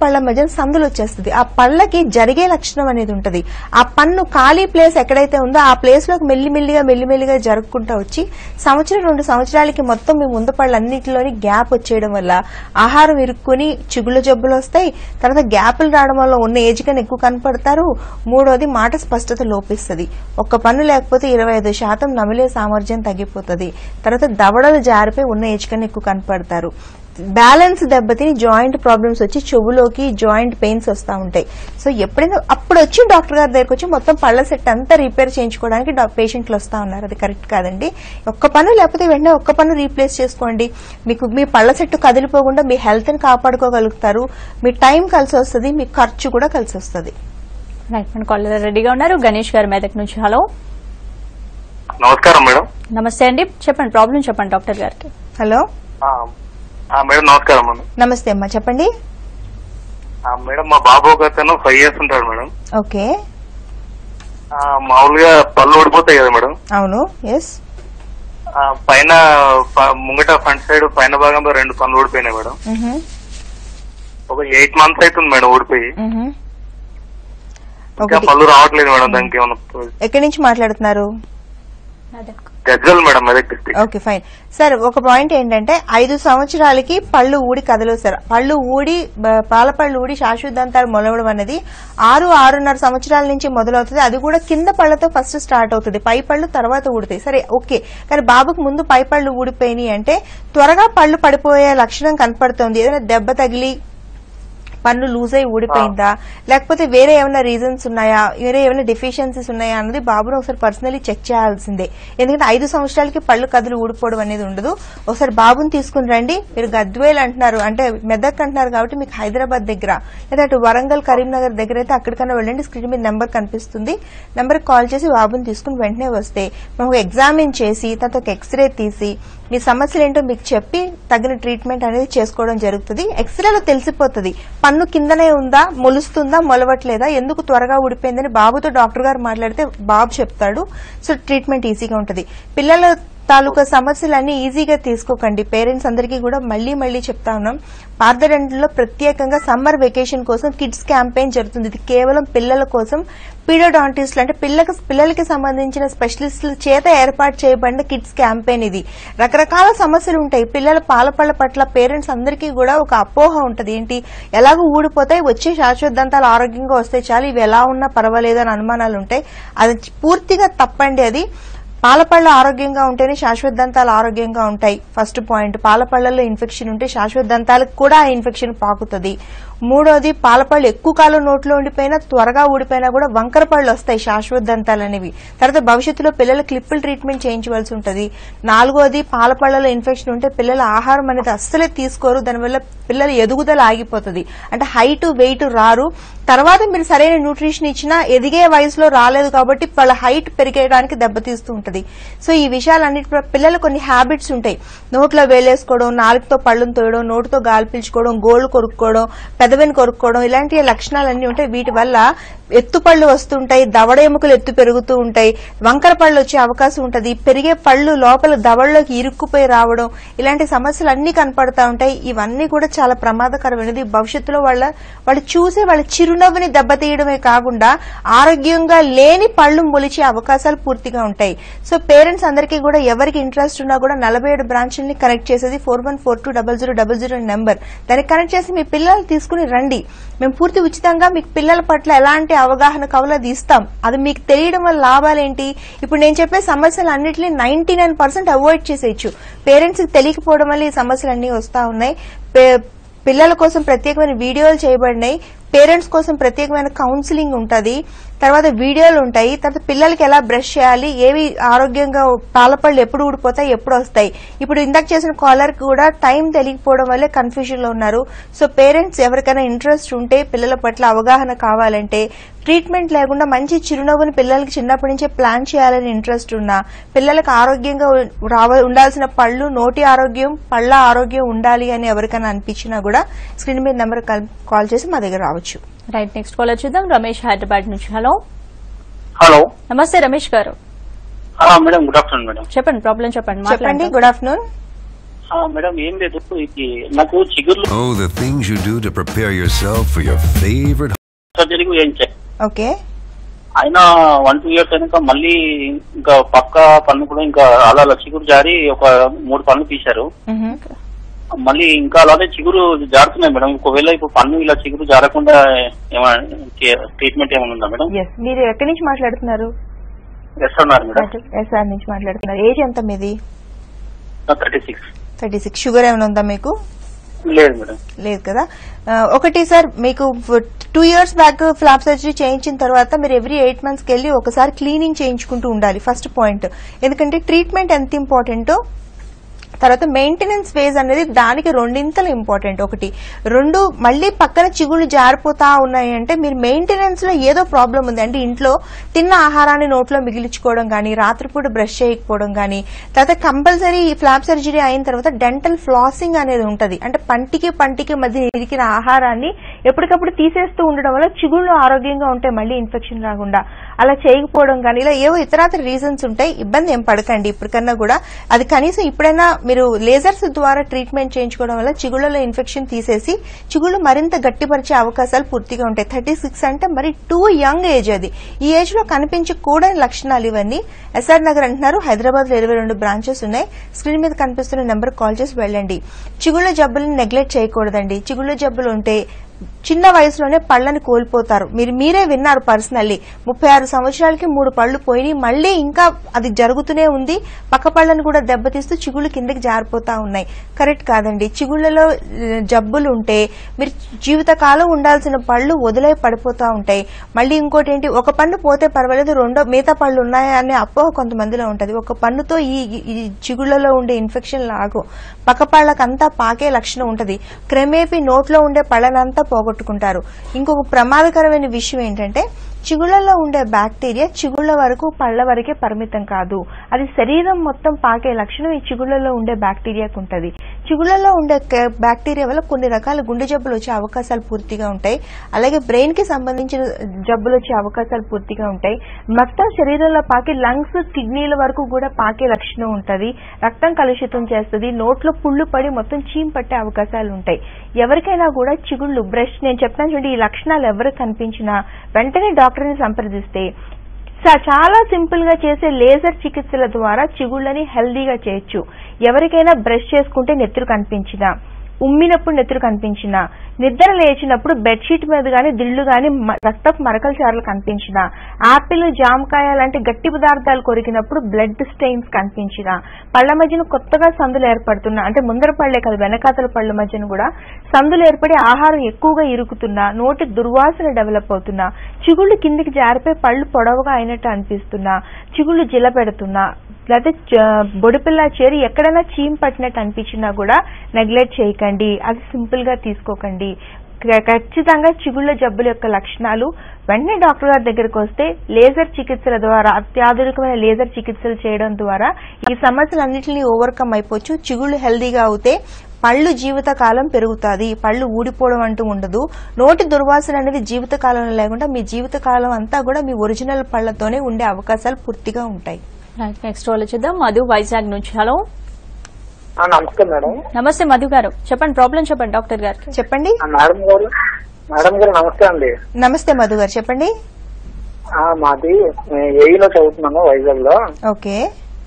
పళ్ళ మధ్య సందులు వచ్చేస్తుంది ఆ పళ్ళకి జరిగే లక్షణం అనేది ఉంటది ఆ పన్ను ఖాళీ ప్లేస్ ఎక్కడైతే ఉందో ఆ ప్లేస్ లోకి మెల్లిమెల్లిగా మెల్లిమెల్లిగా జరుపుకుంటూ వచ్చి సంవత్సరం రెండు సంవత్సరాలకి మొత్తం మీ ముందు పళ్ళన్నింటిలోని గ్యాప్ వచ్చేయడం వల్ల ఆహారం ఇరుక్కుని చిగుళ్ళ జబ్బులు వస్తాయి తర్వాత గ్యాపులు రావడం వల్ల ఉన్న ఏజ్ కన్నా ఎక్కువ కనపడతారు మూడోది మాట స్పష్టత లోపిస్తుంది ఒక్క పన్ను లేకపోతే ఇరవై ఐదు శాతం నమిలే సామర్థ్యం తగ్గిపోతుంది తర్వాత దవడలు జారిపోయి ఉన్న ఏజ్ కన్నా ఎక్కువ కనపడతారు బ్యాలెన్స్ దెబ్బతిని జాయింట్ ప్రాబ్లమ్స్ వచ్చి చెవులోకి జాయింట్ పెయిన్స్ వస్తూ ఉంటాయి సో ఎప్పుడైనా అప్పుడు వచ్చి డాక్టర్ గారి దగ్గరకు వచ్చి మొత్తం పళ్ళ సెట్ అంతా రిపేర్ చేయించుకోవడానికి పేషెంట్లు వస్తూ ఉన్నారు అది కరెక్ట్ కాదండి ఒక్క పన్ను లేకపోతే వెంటనే ఒక్క పన్ను రీప్లేస్ చేసుకోండి మీకు మీ పళ్ళ సెట్ కదిలిపోకుండా మీ హెల్త్ ని కాపాడుకోగలుగుతారు మీ టైం కలిసి వస్తుంది మీ ఖర్చు కూడా కలిసి వస్తుంది రైట్ మన కాలర్ రెడీగా ఉన్నారు గణేష్ గారు మెదక్ నుంచి హలో నమస్కారం మేడం నమస్తే అండి చెప్పండి ప్రాబ్లం చెప్పండి డాక్టర్ గారికి హలో ఆ, ఆ, మేడం నమస్కారం మేడం నమస్తే అమ్మా చెప్పండి ఆ, మేడం మా బాబు ఒక అతను ఫైవ్ ఇయర్స్ ఉంటాడు మేడం ఓకే ఆ, మామూలుగా పళ్ళు ఓడిపోతాయి కదా మేడం అవును ఎస్ ఆ, పైన ప- ముంగట ఫ్రంట్ సైడ్ పైన భాగంలో రెండు పనులు ఓడిపోయినాయి మేడం ఒక ఎయిట్ మంత్స్ అవుతుంది మేడం ఓడిపోయి ఇంకా ఒకటి పళ్ళు రావట్లేదు మేడం దానికి ఏమన్నా ఎక్కడి నుంచి మాట్లాడుతున్నారు Gajjal madam Medak district okay fine sir ఒక పాయింట్ ఏంటంటే ఐదు సంవత్సరాలకి పళ్ళు ఊడి కదలవు సార్ పళ్ళు ఊడి బ- పాల పళ్ళు ఊడి శాశ్వతంతాలు మొలవడం అనేది ఆరు ఆరున్నర సంవత్సరాల నుంచి మొదలవుతుంది అది కూడా కింద పళ్ళతో ఫస్ట్ స్టార్ట్ అవుతుంది పై పళ్ళు తర్వాత ఊడుతాయి సరే ఓకే కానీ బాబుకు ముందు పై పళ్ళు ఊడిపోయినాయి అంటే త్వరగా పళ్ళు పడిపోయే లక్షణం కనపడుతుంది ఏదైనా దెబ్బ తగిలి పన్ను లూజ్ అయి ఊడిపోయిందా లేకపోతే వేరే ఏమైనా రీజన్స్ ఉన్నాయా వేరే ఏమైనా డెఫిషియన్సీస్ ఉన్నాయా అన్నది బాబును ఒకసారి పర్సనలీ చెక్ చేయాల్సిందే ఎందుకంటే ఐదు సంవత్సరాలకి పళ్ళు కదులు ఊడిపోవడం అనేది ఉండదు ఒకసారి బాబుని తీసుకుని రండి మీరు గద్వేల్ అంటున్నారు అంటే మెదక్ అంటున్నారు కాబట్టి మీకు హైదరాబాద్ దగ్గర లేదా అటు వరంగల్ కరీంనగర్ దగ్గర అయితే అక్కడికన్నా వెళ్ళండి స్క్రీన్ మీద నెంబర్ కనిపిస్తుంది నెంబర్ కాల్ చేసి బాబుని తీసుకుని వెంటనే వస్తే మేము ఎగ్జామిన్ చేసి తర్వాత ఒక ఎక్స్రే తీసి మీ సమస్యలు ఏంటో మీకు చెప్పి తగిన ట్రీట్మెంట్ అనేది చేసుకోవడం జరుగుతుంది ఎక్స్రేలో తెలిసిపోతుంది పన్ను కిందనే ఉందా మొలుస్తుందా మొలవట్లేదా ఎందుకు త్వరగా ఊడిపోయిందని బాబుతో డాక్టర్ గారు మాట్లాడితే బాబు చెప్తాడు సో ట్రీట్మెంట్ ఈజీగా ఉంటుంది పిల్లల తాలూకా సమస్యలన్నీ ఈజీగా తీసుకోకండి పేరెంట్స్ అందరికీ కూడా మళ్ళీ మళ్ళీ చెప్తా ఉన్నాం పార్దరెంట్లో ప్రత్యేకంగా సమ్మర్ వెకేషన్ కోసం కిడ్స్ క్యాంపెయిన్ జరుగుతుంది ఇది కేవలం పిల్లల కోసం పీడోడాంటిస్టులు అంటే పిల్లకి పిల్లలకి సంబంధించిన స్పెషలిస్టుల చేత ఏర్పాటు చేయబడిన కిడ్స్ క్యాంపెయిన్ ఇది రకరకాల సమస్యలు ఉంటాయి పిల్లల పాలపళ్ళ పట్ల పేరెంట్స్ అందరికీ కూడా ఒక అపోహ ఉంటది ఏంటి ఎలాగో ఊడిపోతాయి వచ్చే శాశ్వతంతాలు ఆరోగ్యంగా వస్తే చాలు ఇవి ఎలా ఉన్నా పర్వాలేదు అని అనుమానాలు ఉంటాయి అది పూర్తిగా తప్పండి అది పాలపళ్ళు ఆరోగ్యంగా ఉంటేనే శాశ్వత దంతాలు ఆరోగ్యంగా ఉంటాయి ఫస్ట్ పాయింట్ పాలపళ్ళలో ఇన్ఫెక్షన్ ఉంటే శాశ్వత దంతాలకు కూడా ఆ ఇన్ఫెక్షన్ పాకుతుంది మూడోది పాలపళ్ళు ఎక్కువ కాలం నోట్లో ఉండిపోయినా త్వరగా ఊడిపోయినా కూడా వంకర పళ్ళు వస్తాయి శాశ్వత దంతాలు అనేవి తర్వాత భవిష్యత్తులో పిల్లల క్లిప్పులు ట్రీట్మెంట్ చేయించవలసి ఉంటుంది నాలుగోది పాలపళ్ళలో ఇన్ఫెక్షన్ ఉంటే పిల్లల ఆహారం అనేది అస్సలే తీసుకోరు దానివల్ల పిల్లల ఎదుగుదల ఆగిపోతుంది అంటే హైట్ వెయిట్ రారు తర్వాత మీరు సరైన న్యూట్రిషన్ ఇచ్చినా ఎదిగే వయసులో రాలేదు కాబట్టి వాళ్ళ హైట్ పెరిగేయడానికి దెబ్బతీస్తూ ఉంటుంది సో ఈ విషయాలన్నిటి ప్ర- పిల్లలు కొన్ని హ్యాబిట్స్ ఉంటాయి నోట్లో వేలేసుకోవడం నాలుగుతో పళ్ళును తోయడం నోటితో గాలి పీల్చుకోవడం గోళ్లు కొరుక్కోవడం పెదవిని కొరుక్కోవడం ఇలాంటి లక్షణాలన్నీ ఉంటాయి వీటి వల్ల ఎత్తు పళ్ళు వస్తుంటాయి దవడ ఎముకలు ఎత్తు పెరుగుతూ ఉంటాయి వంకర పళ్ళు వచ్చే అవకాశం ఉంటుంది పెరిగే పళ్ళు లోపల దవడలోకి ఇరుక్కుపోయి రావడం ఇలాంటి సమస్యలు అన్ని కనపడతా ఉంటాయి ఇవన్నీ కూడా చాలా ప్రమాదకరమైనది భవిష్యత్తులో వాళ్ళ వాళ్ళు చూసే వాళ్ళ చిరునవ్వుని దెబ్బతీయడమే కాకుండా ఆరోగ్యంగా లేని పళ్ళు మొలిచే అవకాశాలు పూర్తిగా ఉంటాయి సో పేరెంట్స్ అందరికీ కూడా ఎవరికి ఇంట్రెస్ట్ ఉన్నా కూడా నలభై ఏడు బ్రాంచ్ని కనెక్ట్ చేసేది four one four two double zero double zero number దానికి కనెక్ట్ చేసి మీ పిల్లలు తీసుకుని రండి మేము పూర్తి ఉచితంగా మీకు పిల్లల పట్ల ఎలాంటి అవగాహన కావాలో అది ఇస్తాం అది మీకు తెలియడం వల్ల లాభాలేంటి ఇప్పుడు నేను చెప్పే సమస్యలు అన్నింటినీ నైన్టీ నైన్ పర్సెంట్ అవాయిడ్ చేసేయచ్చు పేరెంట్స్ కి తెలియకపోవడం వల్ల ఈ సమస్యలు అన్ని వస్తా ఉన్నాయి పే- పిల్లల కోసం ప్రత్యేకమైన వీడియోలు చేయబడినాయి పేరెంట్స్ కోసం ప్రత్యేకమైన కౌన్సిలింగ్ ఉంటుంది తర్వాత వీడియోలు ఉంటాయి తర్వాత పిల్లలకి ఎలా బ్రష్ చేయాలి ఏవి ఆరోగ్యంగా పాలపళ్ళు ఎప్పుడు ఊడిపోతాయి ఎప్పుడు వస్తాయి ఇప్పుడు ఇందాక చేసిన కాలర్ కూడా టైం తెలియకపోవడం వల్లే కన్ఫ్యూజన్ లో ఉన్నారు సో పేరెంట్స్ ఎవరికైనా ఇంట్రెస్ట్ ఉంటే పిల్లల పట్ల అవగాహన కావాలంటే ట్రీట్మెంట్ లేకుండా మంచి చిరునవ్వుని పిల్లలకి చిన్నప్పటి నుంచే ప్లాన్ చేయాలని ఇంట్రెస్ట్ ఉన్నా పిల్లలకు ఆరోగ్యంగా రావ ఉండాల్సిన పళ్ళు నోటి ఆరోగ్యం పళ్ళ ఆరోగ్యం ఉండాలి అని ఎవరికైనా అనిపించినా కూడా స్క్రీన్ మీద నెంబర్ కాల్ చేసి మా దగ్గర రావచ్చు రైట్ నెక్స్ట్ కాలర్ చూద్దాం రమేష్ హైదరాబాద్ నుంచి హలో హలో నమస్తే Ramesh garu madam good afternoon madam చెప్పండి ప్రాబ్లం చెప్పండి చెప్పండి మాట్లాడండి గుడ్ ఆఫ్టర్నూన్ ఆ, మేడం ఏం లేదు ఇది నాకు చిగుర్లు Oh, the things you do to prepare yourself for your favorite surgery చేయించారు ఓకే అయినా వన్ టూ ఇయర్స్ అయినాక మళ్ళీ ఇంకా పక్క పన్ను కూడా ఇంకా అలా అలా చిగురు జారి ఒక మూడు పన్ను తీశారు మ్హూ. మళ్ళీ ఇంకా అలాగే చిగురు జారుతున్నాయి మేడం ఒకవేళ ఇప్పుడు పన్ను ఇలా చిగురు జారకుండా ఏమైనా ట్రీట్మెంట్ ఏమైనా ఉందా మేడం ఎస్ మీరు ఎక్కడి నుంచి మాట్లాడుతున్నారు ఎస్ అన్నారు మేడం ఎస్ఆర్ నుంచి మాట్లాడుతున్నారు ఏజ్ ఎంత మీది thirty six thirty six sugar ఏమైనా ఉందా మీకు లేదు మేడం లేదు కదా ఆ, ఒకటి సార్ మీకు two years back flap surgery చేయించిన తర్వాత మీరు ఎవ్రీ ఎయిట్ మంత్స్కి వెళ్ళి ఒకసారి క్లీనింగ్ చేయించుకుంటూ ఉండాలి ఫస్ట్ పాయింట్ ఎందుకంటే ట్రీట్మెంట్ ఎంత ఇంపార్టెంటో తర్వాత మెయింటెనెన్స్ ఫేజ్ అనేది దానికి రెండింతలు ఇంపార్టెంట్ ఒకటి రెండు మళ్ళీ పక్కన చిగుళ్ళు జారిపోతా ఉన్నాయి అంటే మీరు మెయింటెనెన్స్ లో ఏదో ప్రాబ్లం ఉంది అంటే ఇంట్లో తిన్న ఆహారాన్ని నోట్లో మిగిలించుకోవడం కానీ రాత్రిపూట బ్రష్ చేయకపోవడం కానీ తర్వాత కంపల్సరీ ఈ ఫ్లాప్ సర్జరీ అయిన తర్వాత డెంటల్ ఫ్లాసింగ్ అనేది ఉంటది అంటే పంటికి పంటికి మధ్య ఇరికిన ఆహారాన్ని ఎప్పటికప్పుడు తీసేస్తూ ఉండడం వల్ల చిగుళ్ళు ఆరోగ్యంగా ఉంటాయి మళ్ళీ ఇన్ఫెక్షన్ రాకుండా అలా చేయకపోవడం కానీ ఇలా ఏవో ఇతరాతర రీజన్స్ ఉంటాయి ఇబ్బంది ఏం పడకండి ఇప్పటికన్నా కూడా అది కనీసం ఇప్పుడైనా మీరు లేజర్స్ ద్వారా ట్రీట్మెంట్ చేయించుకోవడం వల్ల చిగుళ్ళలో ఇన్ఫెక్షన్ తీసేసి చిగుళ్ళు మరింత గట్టిపరిచే అవకాశాలు పూర్తిగా ఉంటాయి థర్టీ సిక్స్ అంటే మరి టూ యంగ్ ఏజ్ అది ఈ ఏజ్ లో కనిపించకూడని లక్షణాలు ఇవన్నీ ఎస్ఆర్ నగర్ అంటున్నారు హైదరాబాద్ లో ఇరవై రెండు బ్రాంచెస్ ఉన్నాయి స్క్రీన్ మీద కనిపిస్తున్న నెంబర్ కాల్ చేసి వెళ్ళండి చిగుళ్ళ జబ్బులను నెగ్లెక్ట్ చేయకూడదండి చిగుళ్ళ జబ్బులు ఉంటే చిన్న వయసులోనే పళ్ళని కోల్పోతారు మీరు మీరే విన్నారు పర్సనల్లీ ముప్పై ఆరు సంవత్సరాలకి మూడు పళ్ళు పోయి మళ్ళీ ఇంకా అది జరుగుతూనే ఉంది పక్క పళ్ళని కూడా దెబ్బతీస్తూ చిగుళ్ళు కిందకి జారిపోతా ఉన్నాయి కరెక్ట్ కాదండి చిగుళ్ళలో ఆ, జబ్బులు ఉంటే మీరు జీవితకాలం ఉండాల్సిన పళ్ళు వదిలే పడిపోతా ఉంటాయి మళ్ళీ ఇంకోటి ఏంటి ఒక పన్ను పోతే పర్వాలేదు రెండో మిగతా పళ్ళు ఉన్నాయా అనే అపోహ కొంతమందిలో ఉంటది ఒక పన్నుతో ఈ ఈ చిగుళ్ళలో ఉండే ఇన్ఫెక్షన్ లాగు పక్క పళ్ళకంతా పాకే లక్షణం ఉంటది క్రమేపీ నోట్లో ఉండే పళ్ళనంతా పోగొట్టుకుంటారు ఇంకొక ప్రమాదకరమైన విషయం ఏంటంటే చిగుళ్ళలో ఉండే బ్యాక్టీరియా చిగుళ్ళ వరకు పళ్ళ వరకే పరిమితం కాదు అది శరీరం మొత్తం పాకే లక్షణం ఈ చిగుళ్ళలో ఉండే బ్యాక్టీరియాకు ఉంటది చిగుళ్ళలో ఉండే క- బ్యాక్టీరియా వల్ల కొన్ని రకాల గుండె జబ్బులు వచ్చే అవకాశాలు పూర్తిగా ఉంటాయి అలాగే బ్రెయిన్ కి సంబంధించిన జబ్బులు వచ్చే అవకాశాలు పూర్తిగా ఉంటాయి మొత్తం శరీరంలో పాకి లంగ్స్ కిడ్నీల వరకు కూడా పాకే లక్షణం ఉంటది రక్తం కలుషితం చేస్తుంది నోట్లో పుళ్ళు పడి మొత్తం చీమ్ పట్టే అవకాశాలు ఉంటాయి ఎవరికైనా కూడా చిగుళ్ళు బ్రష్ నేను చెప్తాను చూడండి ఈ లక్షణాలు ఎవరికి కనిపించినా వెంటనే డాక్టర్ని సంప్రదిస్తే చా- చాలా సింపుల్ గా చేసే లేజర్ చికిత్సల ద్వారా చిగుళ్ళని హెల్దీగా చేయొచ్చు ఎవరికైనా బ్రష్ చేసుకుంటే నెత్తురు కనిపించినా ఉమ్మినప్పుడు నెత్తురు కనిపించినా నిద్ర లేచినప్పుడు బెడ్షీట్ మీద గాని దిళ్లు గాని మ- రక్తపు మరకల చారలు కనిపించినా ఆపిల్ జామకాయ లాంటి గట్టి పదార్థాలు కొరికినప్పుడు బ్లడ్ స్టెయిన్స్ కనిపించినా పళ్ళ మధ్యన కొత్తగా సందులు ఏర్పడుతున్నా అంటే ముందర పళ్ళే కాదు వెనకాతల పళ్ళ మధ్యన కూడా సందులు ఏర్పడి ఆహారం ఎక్కువగా ఇరుకుతున్నా నోటి దుర్వాసన డెవలప్ అవుతున్నా చిగుళ్ళు కిందికి జారిపోయి పళ్ళు పొడవుగా అయినట్టు అనిపిస్తున్నా చిగుళ్ళు జిల పెడుతున్నా లేకపోతే చ- బొడిపిల్ల చేరి ఎక్కడైనా చీమ్ పట్టినట్టు అనిపించినా కూడా నెగ్లెక్ట్ చేయకండి అది సింపుల్ గా తీసుకోకండి క- ఖచ్చితంగా చిగుళ్ళ జబ్బుల యొక్క లక్షణాలు వెంటనే డాక్టర్ గారి దగ్గరికి వస్తే లేజర్ చికిత్సల ద్వారా అత్యాధునికమైన లేజర్ చికిత్సలు చేయడం ద్వారా ఈ సమస్యలన్నింటినీ ఓవర్కమ్ అయిపోవచ్చు చిగుళ్ళు హెల్దీగా అవుతే పళ్ళు జీవితకాలం పెరుగుతుంది పళ్ళు ఊడిపోవడం అంటూ ఉండదు నోటి దుర్వాసన అనేది జీవితకాలంలో లేకుండా మీ జీవితకాలం అంతా కూడా మీ ఒరిజినల్ పళ్ళతోనే ఉండే అవకాశాలు పూర్తిగా ఉంటాయి నెక్స్ట్ వాళ్ళు చూద్దాం మధు వైజాగ్ నుంచి హలో ఆ, నమస్తే మేడం నమస్తే మధు గారు చెప్పండి ప్రాబ్లం చెప్పండి డాక్టర్ గారికి చెప్పండి ఆ, మేడం గారు మేడం గారు నమస్తే అండి నమస్తే మధు గారు చెప్పండి ఆ, మాది ఏఈలో చదువుతున్నాను వైజాగ్ లో ఓకే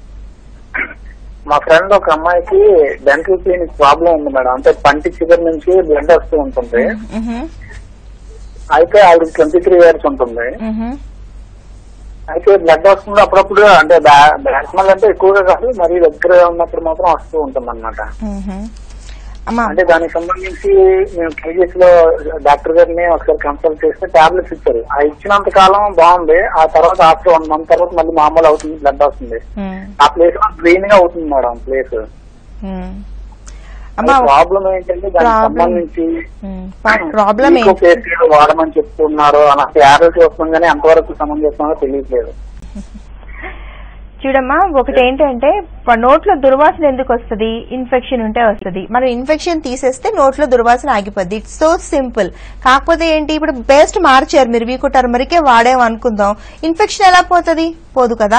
మా ఫ్రెండ్ ఒక అమ్మాయికి డెంటల్ క్లినిక్ ప్రాబ్లం ఉంది మేడం అంటే పంటి చివరి నుంచి బ్లడ్ వస్తూ ఉంటుంది మ్హూ, అయితే ఆవిడకి ట్వంటీ త్రీ ఇయర్స్ ఉంటుంది మ్హూ, అయితే బ్లడ్ వస్తుంది అప్పుడప్పుడు అంటే బ్లాక్ స్మెల్ అంటే ఎక్కువగా కాదు మరి దగ్గర ఉన్నప్పుడు మాత్రం వస్తూ ఉంటుంది అనమాట మ్హూ. అమ్మా అంటే దానికి సంబంధించి మేము కేజీఎస్ లో డాక్టర్ గారిని ఒకసారి కన్సల్ట్ చేస్తే టాబ్లెట్స్ ఇచ్చారు ఆ ఇచ్చినంత కాలం బాగుంది ఆ తర్వాత ఆఫ్టర్ వన్ మంత్ తర్వాత మళ్ళీ మామూలు అవుతుంది బ్లడ్ వస్తుంది మ్, ఆ ప్లేస్ లో గ్రీన్ గా అవుతుంది మేడం ప్లేస్ మ్. అమ్మా ప్రాబ్లం ఏంటంటే దానికి Problem. సంబంధించి మ్, ప్రాబ్లం ఇంకో ఏంటి పేస్ట్ వాడమని చెప్తున్నారు అలాంటి యాడల్స్ వస్తుంది కానీ ఎంతవరకు సమంజసమో తెలియట్లేదు చూడమ్మా ఒకటి ఏంటంటే ప- నోట్లో దుర్వాసన ఎందుకు వస్తుంది ఇన్ఫెక్షన్ ఉంటే వస్తుంది మనం ఇన్ఫెక్షన్ తీసేస్తే నోట్లో దుర్వాసన ఆగిపోద్ది ఇట్స్ సో సింపుల్ కాకపోతే ఏంటి ఇప్పుడు పేస్ట్ మార్చారు మీరు వీకు టర్మరికే వాడాం అనుకుందాం ఇన్ఫెక్షన్ ఎలా పోతుంది పోదు కదా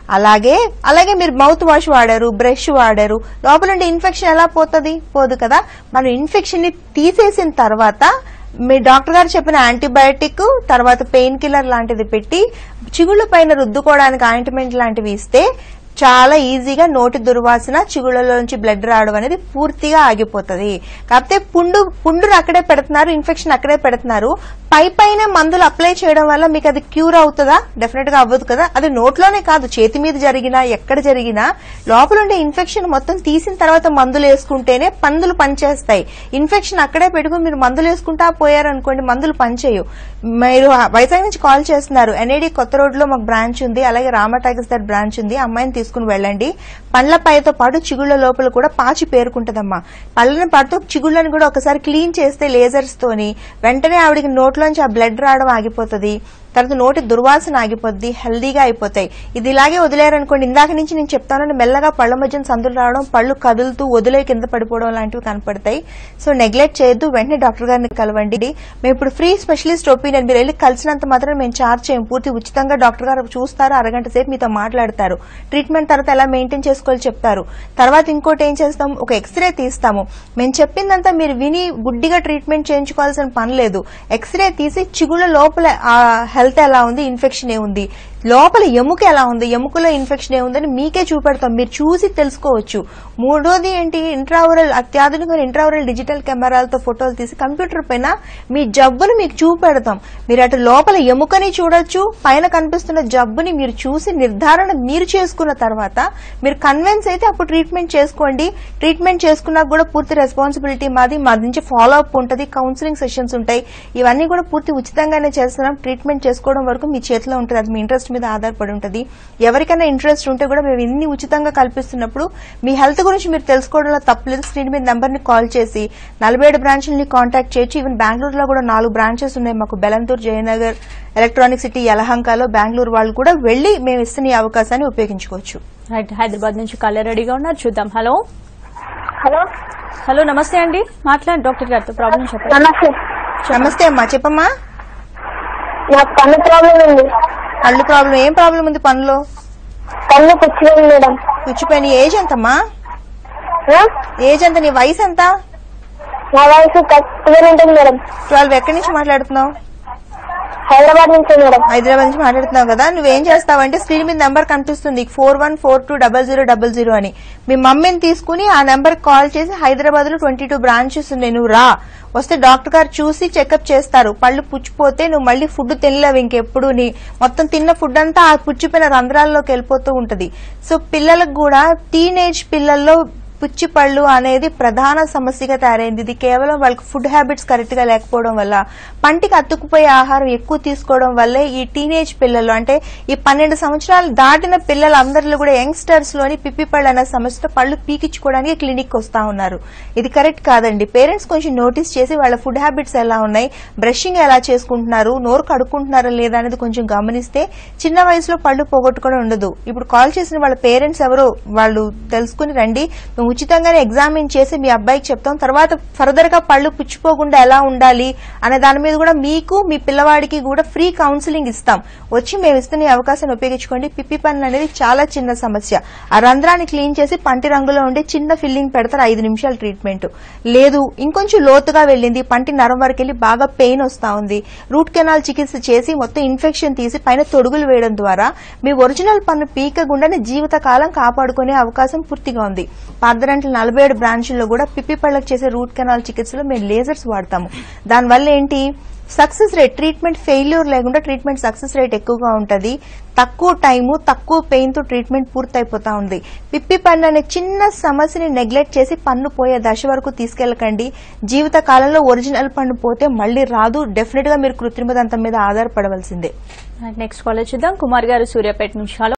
అలాగే అలాగే మీరు మౌత్ వాష్ వాడారు బ్రష్ వాడారు లోపల ఉండే ఇన్ఫెక్షన్ ఎలా పోతుంది పోదు కదా మనం ఇన్ఫెక్షన్ ని తీసేసిన తర్వాత మీ డాక్టర్ గారు చెప్పిన యాంటీబయాటిక్ తర్వాత పెయిన్ కిల్లర్ లాంటిది పెట్టి చిగుళ్ళ పైన రుద్దుకోవడానికి ఆయింట్మెంట్ లాంటివి ఇస్తే చాలా ఈజీగా నోటి దుర్వాసన చిగుళ్ళలోంచి బ్లడ్ రావడం అనేది పూర్తిగా ఆగిపోతుంది కాకపోతే పుండు పుండును అక్కడే పెడుతున్నారు ఇన్ఫెక్షన్ అక్కడే పెడుతున్నారు పై పైన మందులు అప్లై చేయడం వల్ల మీకు అది క్యూర్ అవుతుందా డెఫినెట్ గా అవ్వదు కదా అది నోట్లోనే కాదు చేతి మీద జరిగినా ఎక్కడ జరిగినా లోపల ఉండే ఇన్ఫెక్షన్ మొత్తం తీసిన తర్వాత మందులు వేసుకుంటేనే పందులు పనిచేస్తాయి ఇన్ఫెక్షన్ అక్కడే పెట్టుకుని మీరు మందులు వేసుకుంటా పోయారనుకోండి మందులు పనిచేయవు మీరు వైజాగ్ నుంచి కాల్ చేస్తున్నారు ఎన్ఏడి కొత్త రోడ్ లో మాకు బ్రాంచ్ ఉంది అలాగే రామ టైగర్స్ దగ్గర బ్రాంచ్ ఉంది అమ్మాయిని తీసుకుని వెళ్ళండి పండ్ల పైతో పాటు చిగుళ్ళ లోపల కూడా పాచి పేరుకుంటదమ్మా పళ్ళని పడుతూ చిగుళ్ళని కూడా ఒకసారి క్లీన్ చేస్తే లేజర్స్ తోని వెంటనే ఆవిడకి నోట్లోంచి ఆ బ్లడ్ రావడం ఆగిపోతుంది తర్వాత నోటి దుర్వాసన ఆగిపోద్ది హెల్దీగా అయిపోతాయి ఇది ఇలాగే వదిలేరనుకోండి ఇందాక నుంచి నేను చెప్తాను మెల్లగా పళ్ళ మధ్యన సందులు రావడం పళ్ళు కదులుతూ వదిలే కింద పడిపోవడం లాంటివి కనపడతాయి సో నెగ్లెక్ట్ చేయొద్దు వెంటనే డాక్టర్ గారిని కలవండి మేము ఇప్పుడు ఫ్రీ స్పెషలిస్ట్ ఒపీనియన్ మీరు వెళ్ళి కలిసినంత మాత్రం మేము చార్జ్ చేయం పూర్తి ఉచితంగా డాక్టర్ గారు చూస్తారు అరగంట సేపు మీతో మాట్లాడతారు ట్రీట్మెంట్ తర్వాత ఎలా మెయింటైన్ చేసుకోవాలి చెప్తారు తర్వాత ఇంకోటి ఏం చేస్తాం ఒక ఎక్స్రే తీస్తాము మేము చెప్పిందంతా మీరు విని గుడ్డిగా ట్రీట్మెంట్ చేయించుకోవాల్సిన పని లేదు ఎక్స్రే తీసి చిగుళ్ళ లోపల ఆ హెల్త్ ఎలా ఉంది ఇన్ఫెక్షన్ ఏముంది లోపల ఎముక ఎలా ఉంది ఎముకలో ఇన్ఫెక్షన్ ఏముందని మీకే చూపెడతాం మీరు చూసి తెలుసుకోవచ్చు మూడోది ఏంటి ఇంట్రావరల్ అత్యాధునిక ఇంట్రావరల్ డిజిటల్ కెమెరాలతో ఫోటోలు తీసి కంప్యూటర్ పైన మీ జబ్బును మీకు చూపెడతాం మీరు అటు లోపల ఎముకని చూడొచ్చు పైన కనిపిస్తున్న జబ్బుని మీరు చూసి నిర్ధారణ మీరు చేసుకున్న తర్వాత మీరు కన్విన్స్ అయితే అప్పుడు ట్రీట్మెంట్ చేసుకోండి ట్రీట్మెంట్ చేసుకున్నాక కూడా పూర్తి రెస్పాన్సిబిలిటీ మాది మా నుంచి ఫాలో అప్ ఉంటుంది కౌన్సిలింగ్ సెషన్స్ ఉంటాయి ఇవన్నీ కూడా పూర్తి ఉచితంగానే చేస్తున్నాం ట్రీట్మెంట్ చేసుకోవడం వరకు మీ చేతిలో ఉంటుంది అది మీ ఇంట్రెస్ట్ మీద ఆధారపడి ఉంటుంది ఎవరికైనా ఇంట్రెస్ట్ ఉంటే కూడా మేము ఇన్ని ఉచితంగా కల్పిస్తున్నప్పుడు మీ హెల్త్ గురించి మీరు తెలుసుకోవడంలో తప్పలేదు స్క్రీన్ మీద నెంబర్ ని కాల్ చేసి నలభై ఏడు బ్రాంచ్లని కాంటాక్ట్ చేయొచ్చు ఈవెన్ బెంగళూరులో కూడా నాలుగు బ్రాంచెస్ ఉన్నాయి మాకు బెలంతూర్ జయనగర్ ఎలక్ట్రానిక్ సిటీ యలహంకలో బెంగళూరు వాళ్ళు కూడా వెళ్లి మేము ఇస్తున్న ఈ అవకాశాన్ని ఉపయోగించుకోవచ్చు రైట్ హైదరాబాద్ నుంచి కాలర్ రెడీగా ఉన్నారు చూద్దాం హలో హలో హలో నమస్తే అండి మాట్లాడండి డాక్టర్ గారితో ప్రాబ్లం చెప్పండి నమస్తే నమస్తే అమ్మా చెప్పమ్మా నాకు పన్ను ప్రాబ్లం ఉంది కళ్ళు ప్రాబ్లం ఏం ప్రాబ్లం ఉంది పనులో పన్ను పుచ్చిపోయింది మేడం పుచ్చిపోయిన ఏజ్ ఎంతమ్మా ఆ? ఏజ్ ఎంత నీ వయసు ఎంత నా వయసు కరెక్ట్గా ఉంటుంది మేడం ట్వెల్వ్ ఎక్కడి నుంచి మాట్లాడుతున్నావు హైదరాబాద్ నుంచి మేడం హైదరాబాద్ నుంచి మాట్లాడుతున్నావు కదా నువ్వేం చేస్తావంటే స్క్రీన్ మీద నెంబర్ కనిపిస్తుంది four one four two double zero double zero అని మీ మమ్మీని తీసుకుని ఆ నెంబర్ కాల్ చేసి హైదరాబాద్ లో ట్వంటీ టూ బ్రాంచెస్ ఉన్నాయి నువ్వు రా వస్తే డాక్టర్ గారు చూసి చెకప్ చేస్తారు పళ్ళు పుచ్చిపోతే నువ్వు మళ్ళీ ఫుడ్ తినలేవు ఇంకెప్పుడు నీ మొత్తం తిన్న ఫుడ్ అంతా ఆ పుచ్చిపోయిన రంధ్రాల్లోకి వెళ్ళిపోతూ ఉంటది సో పిల్లలకు కూడా టీనేజ్ పిల్లల్లో పుచ్చి పళ్ళు అనేది ప్రధాన సమస్యగా తయారైంది ఇది కేవలం వాళ్ళకి ఫుడ్ హ్యాబిట్స్ కరెక్ట్ గా లేకపోవడం వల్ల పంటికి అతుక్కుపోయే ఆహారం ఎక్కువ తీసుకోవడం వల్లే ఈ టీనేజ్ పిల్లలు అంటే ఈ పన్నెండు సంవత్సరాలు దాటిన పిల్లలందరిలో కూడా యంగ్స్టర్స్ లోని పిప్పి పళ్ళు అనే సమస్యతో పళ్ళు పీకించుకోవడానికి క్లినిక్ వస్తా ఉన్నారు ఇది కరెక్ట్ కాదండి పేరెంట్స్ కొంచెం నోటీస్ చేసి వాళ్ళ ఫుడ్ హ్యాబిట్స్ ఎలా ఉన్నాయి బ్రషింగ్ ఎలా చేసుకుంటున్నారు నోరు కడుక్కుంటున్నారా లేదా అనేది కొంచెం గమనిస్తే చిన్న వయసులో పళ్ళు పోగొట్టుకోవడం ఉండదు ఇప్పుడు కాల్ చేసిన వాళ్ళ పేరెంట్స్ ఎవరో వాళ్ళు తెలుసుకుని రండి మేము ఉచితంగానే ఎగ్జామిన్ చేసి మీ అబ్బాయికి చెప్తాం తర్వాత ఫర్దర్ గా పళ్ళు పుచ్చిపోకుండా ఎలా ఉండాలి అనే దాని మీద కూడా మీకు మీ పిల్లవాడికి కూడా ఫ్రీ కౌన్సిలింగ్ ఇస్తాం వచ్చి మేము ఇస్తున్న ఈ అవకాశాన్ని ఉపయోగించుకోండి పిప్పి పన్ను అనేది చాలా చిన్న సమస్య ఆ రంధ్రాన్ని క్లీన్ చేసి పంటి రంగులో ఉండే చిన్న ఫిల్లింగ్ పెడతారు ఐదు నిమిషాల ట్రీట్మెంట్ లేదు ఇంకొంచెం లోతుగా వెళ్ళింది పంటి నరం వరకు వెళ్ళి బాగా పెయిన్ వస్తా ఉంది రూట్ కెనాల్ చికిత్స చేసి మొత్తం ఇన్ఫెక్షన్ తీసి పైన తొడుగులు వేయడం ద్వారా మీ ఒరిజినల్ పన్ను పీకకుండానే జీవితకాలం కాపాడుకునే అవకాశం పూర్తిగా ఉంది పార్దరంట్ల నలభై ఏడు బ్రాంచ్ల్లో కూడా పిప్పి పళ్ళకు చేసే రూట్ కెనాల్ చికిత్సలో మేము లేజర్స్ వాడతాము దానివల్ల ఏంటి సక్సెస్ రేట్ ట్రీట్మెంట్ ఫెయిల్యూర్ లేకుండా ట్రీట్మెంట్ సక్సెస్ రేట్ ఎక్కువగా ఉంటుంది తక్కువ టైము తక్కువ పెయిన్ తో ట్రీట్మెంట్ పూర్తయిపోతా ఉంది పిప్పి పన్ను అనే చిన్న సమస్యని నెగ్లెక్ట్ చేసి పన్ను పోయే దశ వరకు తీసుకెళ్లకండి జీవిత కాలంలో ఒరిజినల్ పన్ను పోతే మళ్ళీ రాదు డెఫినెట్ గా మీరు కృత్రిమ దంతం మీద ఆధారపడవలసిందే నెక్స్ట్ కాలేజ్ చూద్దాం కుమార్ గారు సూర్యాపేట నుంచి హలో